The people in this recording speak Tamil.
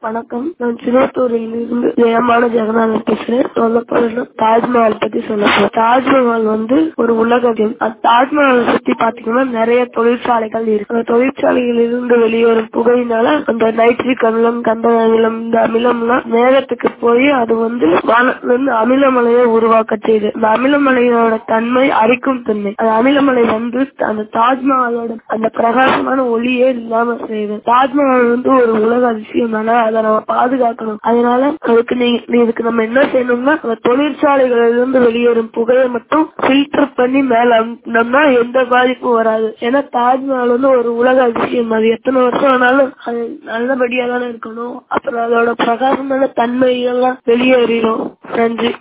வணக்கம் நான் சிவத்தூரில் இருந்து ஜெயமான ஜெகநாதன் பேசுறேன் சொல்ல போறது தாஜ்மஹால் பத்தி சொல்ல போறேன் தாஜ்மஹால் வந்து ஒரு உலகம் அந்த தாஜ்மஹாலை சுத்தி பாத்தீங்கன்னா நிறைய தொழிற்சாலைகள் இருக்கு அந்த தொழிற்சாலைகளில் இருந்து வெளியேறும் புகையினால அந்த நைட்ரிக் அமிலம் கந்த அமிலம் இந்த அமிலம்லாம் மேகத்துக்கு போய் அது வந்து வானத்துல இருந்து அமிலமலையை உருவாக்க செய்யுது அந்த அமிலமலையோட தன்மை அரிக்கும் தன்மை அந்த அமிலமலை வந்து அந்த தாஜ்மஹாலோட அந்த பிரகாசமான ஒளியே இல்லாம செய்யுது தாஜ்மஹால் வந்து ஒரு உலக அதிசயமான அதை நம்ம பாதுகாக்கணும் அதனால அதுக்கு நீ நீ இதுக்கு நம்ம என்ன செய்யணும்னா அந்த தொழிற்சாலைகளில் இருந்து வெளியேறும் புகையை மட்டும் ஃபில்டர் பண்ணி மேல அனுப்பினோம்னா எந்த பாதிப்பும் வராது ஏன்னா தாஜ்மஹால் வந்து ஒரு உலக அதிசயம் அது எத்தனை வருஷம் ஆனாலும் அது நல்லபடியா தானே இருக்கணும் அப்புறம் அதோட பிரகாசமான தன்மை எல்லாம் வெளியேறிடும் நன்றி